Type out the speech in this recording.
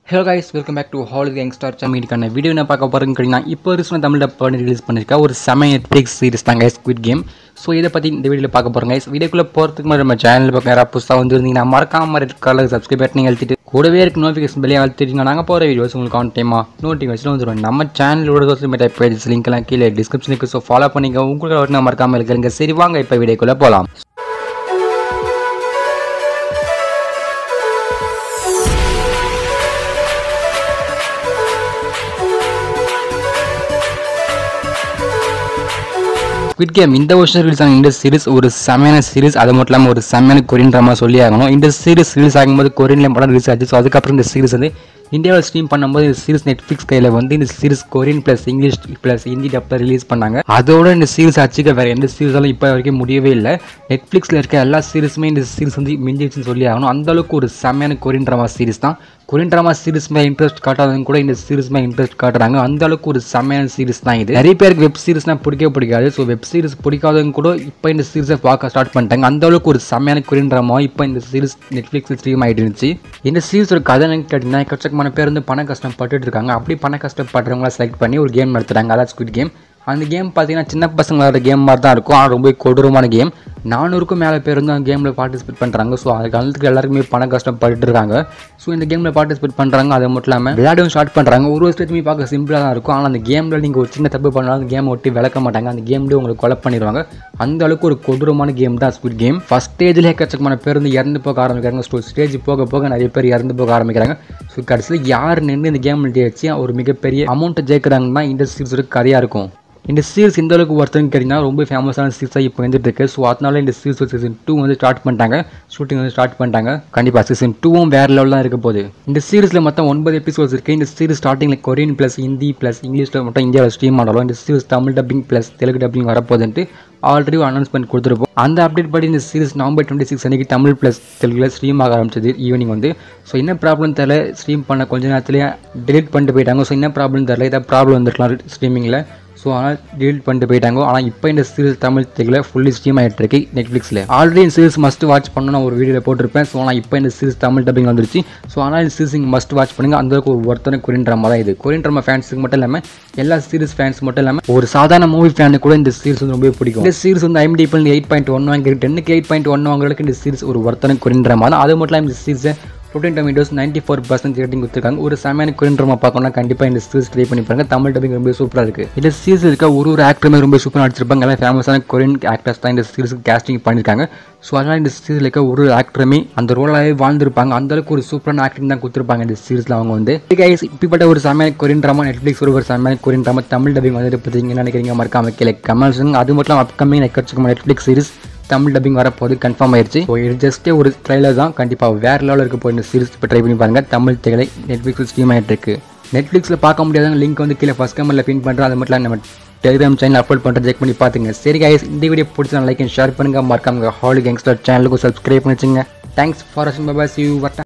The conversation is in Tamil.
hello guys welcome back to hall youngstar சேனலுக்கான வீடியோ என்ன பார்க்க போகிறேன்னு கேட்டிங்கன்னா இப்போ ரீசனாக தமிழ் பண்ணி ரிலீஸ் பண்ணியிருக்கா ஒரு செம நெட்ஃப்ளிக்ஸ் சீரிஸ் தான் கைஸ் குவிட் கேம் ஸோ இதை பற்றி இந்த வீடியோவில் பார்க்க போகிறோம் கைஸ் வீடியோக்குள்ளே போகிறதுக்கு முன்னாடி நம்ம சேனல் பக்கம் யாராவது புதுசாக வந்துருந்தீங்கன்னா மறக்காம ரெட் கலர் சப்ஸ்கிரைப் பண்ணி அழுத்திட்டு கூடவே இருக்க நோட்டிஃபிகேஷன் வெளியே அழுத்திட்டீங்கன்னா நாங்கள் போகிற வீடியோஸ் உங்களுக்கு ஆன் டைமாக நோட்டிஃபிகேஷன் வந்துடும் நம்ம சேனலோட சோசியல் மீடியா பேஜஸ் லிங்க்லாம் கீழே டிஸ்கிரிப்ஷனுக்கு ஸோ ஃபாலோ பண்ணிங்க உங்களுக்கு நான் மறக்காமல் இருக்கிறீங்க சரி வாங்க இப்போ வீடியோக்குள்ளே போகலாம் ஸ்குவிட் கேம் இந்த வருஷம் ரிலீஸ் ஆன இந்த சீரிஸ் ஒரு செமையான சீரிஸ் அது மட்டும் இல்லாமல் ஒரு செமையான கொரியன் ட்ராமா சொல்லி ஆகணும் இந்த சீரிஸ் ரிலீஸ் ஆகும்போது கொரியன்லேயும் படம் ரிலீஸ் ஆச்சு ஸோ அதுக்கப்புறம் இந்த சீரிஸ் வந்து இந்தியாவில் ஸ்ட்ரீம் பண்ணும்போது இந்த சீரிஸ் நெட்ஃப்ளிக்ஸ் கையில் வந்து இந்த series Korean plus English plus Hindi டப்பில் ரிலீஸ் பண்ணாங்க அதோட இந்த சீரிஸ் அச்சுக்க வேறு எந்த சீரிஸாலும் இப்போ வரைக்கும் முடியவே இல்லை நெட்ஃப்ளிக்ஸில் இருக்க எல்லா சீரிஸுமே இந்த சீரிஸ் வந்து மிஞ்சிச்சுன்னு சொல்லி ஆகணும் அந்த அளவுக்கு ஒரு செமையான கொரியன் ட்ராமா சீரிஸ் தான் கொரியன் ட்ராமா சீரிஸ் மேலே இன்ட்ரெஸ்ட் காட்டாதவங்க கூட இந்த சீரிஸ் மேலே இன்ட்ரெஸ்ட் காட்டுறாங்க அந்த அளவுக்கு ஒரு செமையான சீரிஸ் தான் இது நிறைய பேருக்கு வெப் சீரிஸ்னால் பிடிக்கவே பிடிக்காது ஸோ வெப் சீரிஸ் பிடிக்காதவங்க கூட இப்போ இந்த சீரிஸை பார்க்க ஸ்டார்ட் பண்ணிட்டாங்க அந்த அளவுக்கு ஒரு செமையான கொரியன் ட்ராமா இப்போ இந்த சீரிஸ் நெட்ஃப்ளிக்ஸ் ஸ்ட்ரீம் ஆகிட்டு இருந்துச்சு இந்த சீரிஸோட கதை என்னன்னு கேட்டிங்கன்னா எக்கச்சக்கமான பேர் வந்து பண கஷ்டம் பட்டுட்டு இருக்காங்க அப்படி பண கஷ்டப்படுறவங்கள செலக்ட் பண்ணி ஒரு கேம் நடத்துகிறாங்க அதான் ஸ்குவிட் கேம் அந்த கேம் பார்த்தீங்கன்னா சின்ன பசங்க விளாட்ற கேம் மாதிரி தான் இருக்கும் ஆனால் ரொம்ப கொடூரமான கேம் நானூறுக்கும் மேலே பேர் வந்து அந்த கேமில் பார்ட்டிசிபேட் பண்ணுறாங்க ஸோ அது காலத்துக்கு எல்லாருக்குமே பண கஷ்டப்பட்டு இருக்காங்க ஸோ இந்த கேமில் பார்ட்டிசிபேட் பண்ணுறாங்க அது மட்டும் இல்லாமல் விளையாடவும் ஸ்டார்ட் பண்ணுறாங்க ஒரு வருஷத்துமே பார்க்க சிம்பிளாக தான் இருக்கும் ஆனால் அந்த கேமில் நீங்கள் ஒரு சின்ன தப்பு பண்ணாலும் அந்த கேமை ஒட்டி விளக்க மாட்டாங்க அந்த கேம்லேயே உங்களுக்கு கொலை பண்ணிடுவாங்க அந்த அளவுக்கு ஒரு கொடூரமான கேம் தான் ஸ்குவிட் கேம் ஃபஸ்ட் ஸ்டேஜில் எக்கச்சக்கமான பேர் வந்து இறந்து போக ஆரம்பிக்கிறாங்க ஸோ ஸ்டேஜ் போக போக நிறைய பேர் இறந்து போக ஆரம்பிக்கிறாங்க ஸோ கடைசியில் யார் நின்று இந்த கேம் வச்சு ஒரு மிகப்பெரிய அமௌண்ட்டை ஜெயிக்கிறாங்கன்னா இந்த சீரிஸோட கதையாக இருக்கும் இந்த சீரிஸ் இந்த அளவுக்கு ஒருத்தருன்னு கேட்டிங்கன்னா ரொம்ப ஃபேமஸான சீரிஸாக இப்போ வந்துட்டு இருக்கு ஸோ அதனால இந்த சீரிஸ் சீசன் டூ வந்து ஸ்டார்ட் பண்ணிட்டாங்க ஷூட்டிங் வந்து ஸ்டார்ட் பண்ணிட்டாங்க கண்டிப்பாக சீசன் டூவும் வேறு லெவலில் தான் இருக்க போகுது இந்த சீரிஸில் மொத்தம் ஒன்பது எபிசோட்ஸ் இருக்குது இந்த சீரிஸ் ஸ்டார்டிங்கில் கொரியன் ப்ளஸ் ஹிந்தி ப்ளஸ் இங்கிலீஷில் மட்டும் இந்தியாவில் ஸ்ட்ரீம் ஆனாலும் இந்த series Tamil dubbing plus Telugu dubbing வரப்போகுதுன்ட்டு ஆல்ரெடி அனௌன்ஸ்மெண்ட் கொடுத்துருப்போம் அந்த அப்டேட் படி இந்த சீரிஸ் நவம்பர் டுவெண்ட்டி சிக்ஸ் அன்றைக்கி தமிழ் ப்ளஸ் தெலுங்குல ஸ்ட்ரீம் ஆக ஆரம்பிச்சது ஈவினிங் வந்து ஸோ என்ன ப்ராப்ளம் தெரியல ஸ்ட்ரீம் பண்ண கொஞ்ச நேரத்துலேயே டெலிட் பண்ணிட்டு போயிட்டாங்க ஸோ என்ன ப்ராப்ளம் தெரியல ஏதாவது ப்ராப்ளம் வந்துருக்கலாம் ஸ்ட்ரீமிங்கில் ஸோ ஆனால் டெலிட் பண்ணிட்டு போயிட்டாங்க ஆனால் இப்போ இந்த சீரிஸ் தமிழ் தெலுங்குல ஃபுல்லி ஸ்ட்ரீம் ஆகிட்டு இருக்கு நெட்ஃப்ளிக்ஸில் ஆல்ரெடி இந்த சீரிஸ் மஸ்ட் வாட்ச் பண்ணணும் நான் ஒரு வீடியோவில் போட்டிருப்பேன் ஸோ ஆனால் இப்போ இந்த சீரிஸ் தமிழ் டப்பிங் வந்துருச்சு ஸோ ஆனால் இந்த சீரிஸ் நீங்கள் மஸ்ட் வாட்ச் பண்ணுங்க அந்த அளவுக்கு ஒரு ஒருத்தன கொரியன் ட்ராமா தான் இது கொரியன் ட்ராமா ஃபேன்ஸுக்கு மட்டும் இல்லாமல் எல்லா சீரிஸ் ஃபேன்ஸ் மட்டும் இல்லாமல் ஒரு சாதாரண மூவி ஃபேனுக்கு கூட இந்த சீரிஸ் வந்து ரொம்ப பிடிக்கும் இந்த சீரிஸ் வந்து ஐம்டிபிள் எயிட் பாயிண்ட் ஒன் வாங்கி டென்னுக்கு எயிட் பாயிண்ட் ஒன் வாங்குறதுக்கு இந்த சீரிஸ் ஒரு ஒருத்தன கொரியன் ட்ராமா தான் அது மட்டும் இல்லாமல் இந்த சீரிஸை rotten tomatoes ninety four percent rating கொடுத்துருக்காங்க ஒரு செமையான கொரியன் ட்ராமா பார்க்கணும்னா கண்டிப்பாக இந்த சீரிஸ் ட்ரை பண்ணி பாருங்க தமிழ் டப்பிங் ரொம்ப சூப்பராக இருக்குது இந்த சீரிஸ் இருக்க ஒரு ஒரு ஆக்டருமே ரொம்ப சூப்பராக நடிச்சிருப்பாங்க எல்லாம் ஃபேமஸான கொரியன் ஆக்டர்ஸ் தான் இந்த சீரிஸுக்கு கேஸ்டிங் பண்ணியிருக்காங்க ஸோ அதனால் இந்த சீரிஸில் இருக்க ஒரு ஒரு ஆக்டருமே அந்த ரோலாகவே வாழ்ந்திருப்பாங்க அந்தளவுக்கு ஒரு சூப்பரான ஆக்டிங் தான் கொடுத்துருப்பாங்க இந்த சீரிஸில் அவங்க வந்து கைஸ் இப்படிப்பட்ட ஒரு செமையான கொரியன் ட்ராமா நெட்ஃப்ளிக்ஸ் ஒரு செமையான கொரியன் ட்ராமா தமிழ் டப்பிங் வந்துட்டு பற்றி என்ன நினைக்கிறீங்க மறக்காம கீழே கமெண்ட்ஸ் அது மட்டும் இல்லாமல் அப்கமிங் எக்கச்சக்கமான நெட்ஃப்ளிக்ஸ் சீரிஸ் தமிழ் டப்பிங் வரப்போது கன்ஃபார்ம் ஆயிடுச்சு ஸோ இது ஜஸ்ட்டே ஒரு ட்ரைலர் தான் கண்டிப்பாக வேறு லெவலில் இருக்க போய் இந்த சீரிஸ் இப்போ ட்ரை பண்ணி பாருங்கள் தமிழ் திகழை நெட்ஃப்ளிக்ஸில் ஸ்ட்ரீம் ஆகிட்டு இருக்கு நெட்ஃப்ளிக்ஸில் பார்க்க முடியாத லிங்க் வந்து கீழே ஃபஸ்ட் கமெண்ட்டில் பின் பண்ணுறோம் அது மட்டும் நம்ம டெலிகிராம் சேனல் அப்லோட் பண்ணுறது செக் பண்ணி பார்த்துங்க சரி கைஸ் இந்த வீடியோ பிடிச்சா லைக் அண்ட் ஷேர் பண்ணுங்கள் மறக்காம ஹாலி கேங்ஸ்டர் சேனலுக்கு சப்ஸ்கிரைப் பண்ணி வச்சுங்க தேங்க்ஸ் ஃபார் வாட்சிங் பாய் சி யூ வட்டா